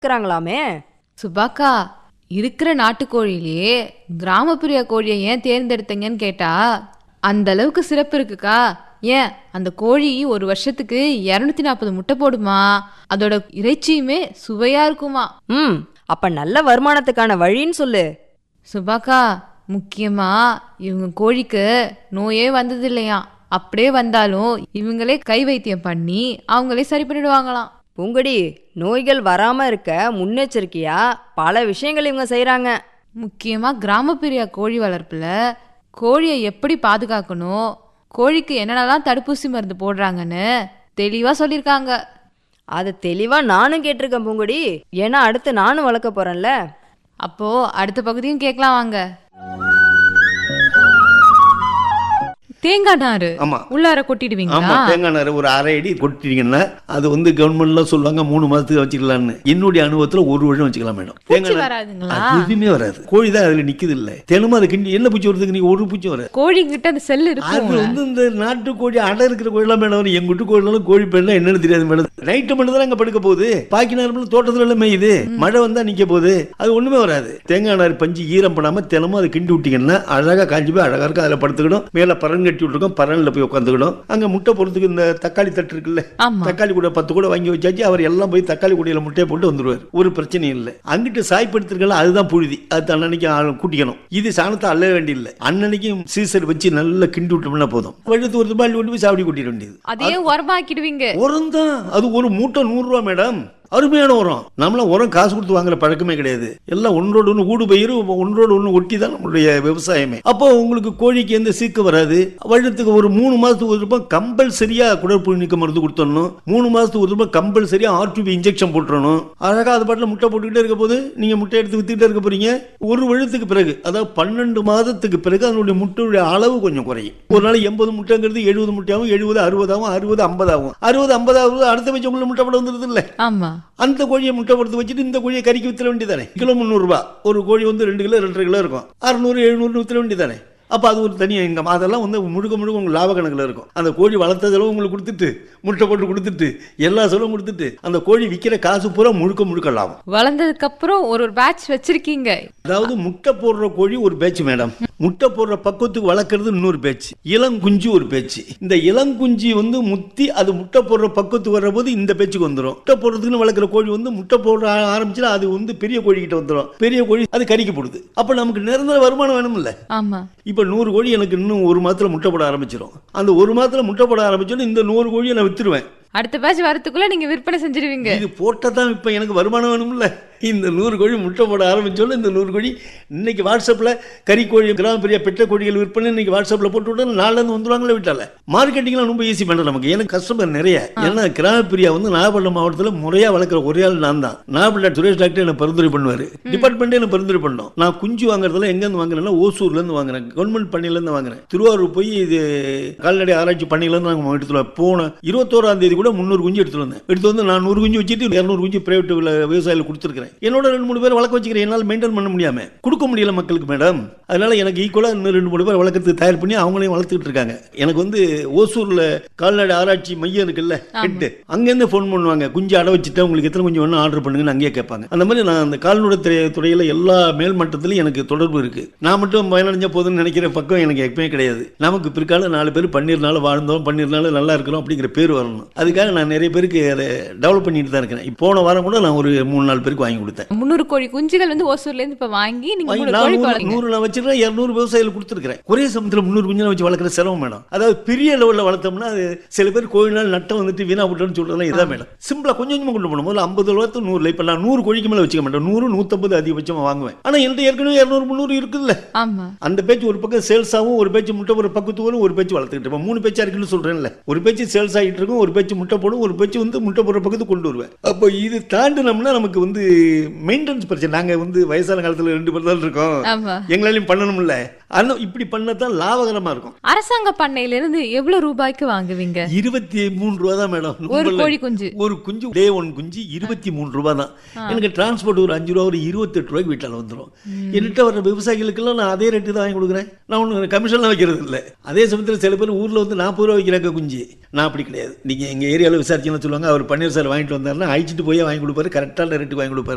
இருக்கிறாங்களாமே சுபாக்கா இருக்கிற நாட்டுக்கோழியிலேயே கிராமப்புற கோழியை ஏன் தேர்ந்தெடுத்தீங்கன்னு கேட்டா அந்த அளவுக்கு சிறப்பு இருக்குக்கா ஏன் அந்த கோழி ஒரு வருஷத்துக்கு இரநூத்தி நாற்பது முட்டை போடுமா அதோட இறைச்சியுமே சுவையா இருக்குமா ம் அப்ப நல்ல வருமானத்துக்கான வழின்னு சொல்லு சுபாக்கா முக்கியமா இவங்க கோழிக்கு நோயே வந்தது இல்லையாம் அப்படியே வந்தாலும் இவங்களே கை வைத்தியம் பண்ணி அவங்களே சரி பண்ணிடுவாங்களாம் பூங்கொடி நோய்கள் வராம இருக்க முன்னெச்சரிக்கையா பல விஷயங்கள் இவங்க செய்றாங்க முக்கியமா கிராமப்புற கோழி வளர்ப்புல கோழியை எப்படி பாதுகாக்கணும் கோழிக்கு என்னென்னலாம் தடுப்பூசி மருந்து போடுறாங்கன்னு தெளிவா சொல்லியிருக்காங்க அது தெளிவா நானும் கேட்டிருக்கேன் பூங்கொடி ஏன்னா அடுத்து நானும் வளர்க்க போறேன்ல அப்போ அடுத்த பகுதியும் கேட்கலாம் வாங்க தேங்காய் நாறு ஆமா உள்ளார ஆமா கொட்டிடுவீங்களா தேங்காய் நார் ஒரு அரை அடி கொட்டிட்டீங்கன்னா அது வந்து கவர்மெண்ட்லாம் சொல்லுவாங்க மூணு மாசத்துக்கு வச்சுக்கலாம்னு என்னுடைய அனுபவத்துல ஒரு வருஷம் வச்சுக்கலாம் மேடம் பூச்சி வராதுங்களா அது எதுவுமே வராது கோழி தான் அதுல நிக்குது இல்ல தினமும் அது கிண்டி என்ன பூச்சி வருதுக்கு நீ ஒரு பூச்சி வராது கோழி கிட்ட அந்த செல் அது இருக்கும் வந்து இந்த நாட்டு கோழி அடை இருக்கிற கோழிலாம் மேடம் எங்க வீட்டு கோழினாலும் கோழி பெண்ணா என்னன்னு தெரியாது மேடம் நைட்டு மட்டும் தான் அங்க படுக்க போகுது பாக்கி நேரம் தோட்டத்துல எல்லாம் மேயுது மழை வந்தா நிக்க போகுது அது ஒண்ணுமே வராது தேங்காய் நார் பஞ்சு ஈரம் பண்ணாம தினமும் அதை கிண்டி விட்டீங்கன்னா அழகா காஞ்சி போய் அழகா இருக்கும் அதுல படுத்துக்கிடும் மேல பரன் கட்டி விட்டுருக்கோம் பரன்ல போய் உட்காந்துக்கிடும் அங்க முட்டை போறதுக்கு இந்த தக்காளி தட்டு இருக்குல்ல ஆமா தக்காளி கூட பத்து கூட வாங்கி வச்சாச்சு அவர் எல்லாம் போய் தக்காளி கூடையில முட்டையை போட்டு வந்துருவார் ஒரு பிரச்சனையும் இல்லை அங்கிட்டு சாய்ப்படுத்திருக்கல அதுதான் புழுதி அது அன்னன்னைக்கு ஆள் கூட்டிக்கணும் இது சாணத்தை அள்ள வேண்டியதில்லை அன்னன்னைக்கு சீசர் வச்சு நல்லா கிண்டி விட்டோம்னா போதும் வழுத்து ஒரு ரூபாய் கொண்டு போய் சாப்பிடி கூட்டிட வேண்டியது அதையே உரமாக்கிடுவீங்க உரம் தான் அது ஒரு மூட்டை நூறு ரூபா மேடம் அருமையான உரம் நம்மளாம் உரம் காசு கொடுத்து வாங்குற பழக்கமே கிடையாது எல்லாம் ஒன்றோடு ஒன்று ஊடு பயிர் ஒன்றோடு ஒன்று ஒட்டி தான் நம்மளுடைய விவசாயமே அப்போ உங்களுக்கு கோழிக்கு எந்த சீக்கு வராது வருடத்துக்கு ஒரு மூணு மாசத்துக்கு ஒரு ரூபாய் கம்பல்சரியா குடற்புழு நீக்க மருந்து கொடுத்துடணும் மூணு மாசத்துக்கு ஒரு ரூபாய் கம்பல்சரியா ஆர்டிபி இன்ஜெக்ஷன் போட்டுறணும் அழகா அது பாட்டில் முட்டை போட்டுக்கிட்டே இருக்க போது நீங்க முட்டை எடுத்து வித்துக்கிட்டே இருக்க போறீங்க ஒரு வருடத்துக்கு பிறகு அதாவது பன்னெண்டு மாதத்துக்கு பிறகு அதனுடைய முட்டையுடைய அளவு கொஞ்சம் குறையும் ஒரு நாள் எண்பது முட்டைங்கிறது எழுபது முட்டையாகும் எழுபது அறுபதாகும் அறுபது ஐம்பதாகும் அறுபது ஐம்பதாவது அடுத்த பட்சம் உள்ள முட்டை போட வந்துருது இல்லை ஆமா அந்த கோழியை முட்டை கொடுத்து வச்சுட்டு இந்த கோழியை கறிக்கு வித்துற வேண்டியதானே கிலோ முந்நூறுரூபா ஒரு கோழி வந்து ரெண்டு கிலோ ரெண்டரை கிலோ இருக்கும் அறுநூறு எழுநூறு வித்துற வேண்டியதானே அப்போ அது ஒரு தனி இன்கம் அதெல்லாம் வந்து முழுக்க முழுக்க உங்களுக்கு லாப கணக்கில் இருக்கும் அந்த கோழி வளர்த்த செலவு உங்களுக்கு கொடுத்துட்டு முட்டை போட்டு கொடுத்துட்டு எல்லா செலவும் கொடுத்துட்டு அந்த கோழி விற்கிற காசு பூரா முழுக்க முழுக்க லாபம் வளர்ந்ததுக்கு அப்புறம் ஒரு ஒரு பேட்ச் வச்சிருக்கீங்க அதாவது முட்டை போடுற கோழி ஒரு பேச்சு மேடம் முட்டை போடுற பக்குவத்துக்கு வளர்க்கறது இன்னொரு பேச்சு இளங்குஞ்சு ஒரு பேச்சு இந்த இளங்குஞ்சி வந்து முத்தி அது முட்டை போடுற பக்குவத்துக்கு வர்ற போது இந்த பேச்சுக்கு வந்துடும் முட்டை போடுறதுக்குன்னு வளர்க்குற கோழி வந்து முட்டை போடுற ஆ- ஆரம்பிச்சுன்னா அது வந்து பெரிய கோழி கிட்ட வந்துடும் பெரிய கோழி அது கறிக்கு போடுது அப்போ நமக்கு நிரந்தர வருமானம் வேணும்ல ஆமா இப்போ நூறு கோழி எனக்கு இன்னும் ஒரு மாதத்தில் முட்டை போட ஆரம்பிச்சிடும் அந்த ஒரு மாதத்தில் முட்டை போட ஆரம்பிச்சோன்னு இந்த நூறு கோழியை நான் வித்துருவேன் அடுத்த பேட்ச் வரதுக்குள்ள நீங்க விற்பனை செஞ்சிருவீங்க இது போட்டால் தான் இப்போ எனக்கு வருமானம் வேணும்ல இந்த நூறு கோழி முட்டை போட ஆரம்பிச்சோன்னு இந்த நூறு கோழி இன்னைக்கு வாட்ஸ்அப்பில் கறி கோழி கிராமப்புற பெற்ற கோழிகள் விற்பனை இன்னைக்கு வாட்ஸ்அப்பில் போட்டு விட்டா நாளிலேருந்து வந்துருவாங்களே விட்டால மார்க்கெட்டிங்லாம் ரொம்ப ஈஸி பண்ணுறேன் நமக்கு எனக்கு கஸ்டமர் நிறைய ஏன்னா கிராமப்பிரியா வந்து நாகப்பட்டினம் மாவட்டத்தில் முறையாக வளர்க்குற ஒரே ஆள் நான் தான் நாகப்பட்டினம் சுரேஷ் டாக்டர் எனக்கு பரிந்துரை பண்ணுவார் டிபார்ட்மெண்ட்டே எனக்கு பரிந்துரை பண்ணோம் நான் குஞ்சு வாங்குறதுல எங்கேருந்து வாங்குறேன்னா ஓசூர்லேருந்து வாங்குறேன் கவர்மெண்ட் பண்ணையிலேருந்து வாங்குறேன் திருவாரூர் போய் இது கால்நடை ஆராய்ச்சி பண்ணையிலேருந்து நாங்கள் எடுத்துட்டு வரோம். போன இருபத்தோராம் தேதி கூட முந்நூறு குஞ்சு எடுத்துட்டு வந்தேன் எடுத்து வந்து நான் நூறு குஞ்சு வச்சுட்டு இரநூறு குஞ்சு பிரைவேட் விவசாயிகள் கொடுத்துருக்கிறேன் என்னோட ரெண்டு மூணு பேர் வளர்க்க வச்சுக்கிறேன் என்னால் மெயின்டைன் பண்ண முடியாம கொடுக்க முடியல மக்களுக்கு மேடம் அதனால எனக்கு ஈக்குவலாக இன்னும் ரெண்டு மூணு பேர் வளர்க்கறதுக்கு தயார் பண்ணி அவங்களையும் வளர்த்துக்கிட்டு இருக்காங்க எனக்கு வந்து ஓசூர்ல கால்நடை ஆராய்ச்சி மையம் இருக்குல்ல ஹெட்டு அங்கேருந்து ஃபோன் பண்ணுவாங்க குஞ்சு அடை வச்சுட்டா உங்களுக்கு எத்தனை குஞ்சு வேணும் ஆர்டர் பண்ணுங்கன்னு அங்கேயே கேட்பாங்க அந்த மாதிரி நான் அந்த கால்நடை துறை- துறையில எல்லா மேல் மட்டத்திலும் எனக்கு தொடர்பு இருக்கு நான் மட்டும் பயனடைஞ்ச போதுன்னு நினைக்கிற பக்கம் எனக்கு எப்பவுமே கிடையாது நமக்கு பிற்கால நாலு பேர் பன்னீர்னால வாழ்ந்தோம் பன்னீர்னால நல்லா இருக்கிறோம் அப்படிங்கிற பேர் வரணும் அதுக்காக நான் நிறைய பேருக்கு அதை டெவலப் பண்ணிட்டு தான் இருக்கிறேன் இப்போ போன வாரம் கூட நான் ஒரு மூணு நாலு பேருக்கு வாங்கி கொடுத்தேன் முந்நூறு கோழி குஞ்சுகள் வந்து ஓசூர்ல இருந்து இப்ப வாங்கி நீங்க வாங்கி மூணு நான் கோழி நூறு- போடுறீங்க நூறு நான் வச்சிருக்கேன் இரநூறு விவசாயிகள் கொடுத்துருக்கிறேன் ஒரே சமயத்தில் முந்நூறு குஞ்சு வச்சு வளர்க்குற சிரமம் மேடம் அதாவது பெரிய லெவலில் வளர்த்தோம்னா அது சில பேர் கோழி நாள் நட்டம் வந்துட்டு வீணா விட்டோம்னு சொல்றதெல்லாம் இதான் மேடம் சிம்பிளா கொஞ்சம் கொஞ்சமா கொண்டு போகணும் முதல்ல ஐம்பது ரூபா நூறுல இப்போ நான் நூறு கோழிக்கு மேலே வச்சுக்க மாட்டேன் நூறு நூற்றம்பது அதிகபட்சமாக வாங்குவேன் ஆனால் என்கிட்ட ஏற்கனவே இரநூறு முந்நூறு இருக்குல்ல ஆமா அந்த பேச்சு ஒரு பக்கம் சேல்ஸ் ஆகும் ஒரு பேச்சு முட்டை ஒரு பக்கத்து வரும் ஒரு பேச்சு வளர்த்துக்கிட்டு இருப்பேன் மூணு பேச்சா இருக்குன்னு சொல்றேன்ல ஒரு பேச்சு சேல்ஸ் ஆகிட்டு இருக்கும் ஒரு பேச்சு முட்டை போடும் ஒரு பேச்சு வந்து முட்டை போடுற பக்கத்து கொண்டு வருவேன் அப்போ இது தாண்டினோம்னா நமக்கு வந்து மெயின்டெனன்ஸ் பிரச்சனை நாங்க வந்து வயசான காலத்துல ரெண்டு பேர் தான் இருக்கோம் ஆமா எங்களாலையும் பண்ணணும்ல ஆனால் இப்படி பண்ணத்தான் லாபகரமா இருக்கும் அரசாங்க பண்ணையில இருந்து எவ்வளவு ரூபாய்க்கு வாங்குவீங்க இருபத்தி மூணு ரூபா தான் மேடம் ஒரு ரொம்ப கோழி குஞ்சு ஒரு குஞ்சு டே ஒன் குஞ்சு இருபத்தி மூணு ரூபா தான் எனக்கு டிரான்ஸ்போர்ட் ஒரு அஞ்சு ரூபா ஒரு இருபத்தெட்டு ரூபாய்க்கு வீட்டில் வந்துடும் என்கிட்ட வர விவசாயிகளுக்கெல்லாம் நான் அதே ரேட்டு தான் வாங்கி கொடுக்குறேன் நான் ஒன்று கமிஷன்லாம் வைக்கிறது இல்லை அதே சமயத்தில் சில பேர் ஊரில் வந்து நாற்பது ரூபா வைக்கிறாங்க குஞ்சு நான் அப்படி கிடையாது நீங்கள் எங்கள் ஏரியாவில் விசாரிச்சுன்னு சொல்லுவாங்க அவர் பன்னீர் சார் வாங்கிட்டு வந்தாருன்னா அழிச்சிட்டு போய் வாங்கி கொடுப்பாரு கரெக்டான ரேட்டுக்கு வாங்கி கொடுப்பாரு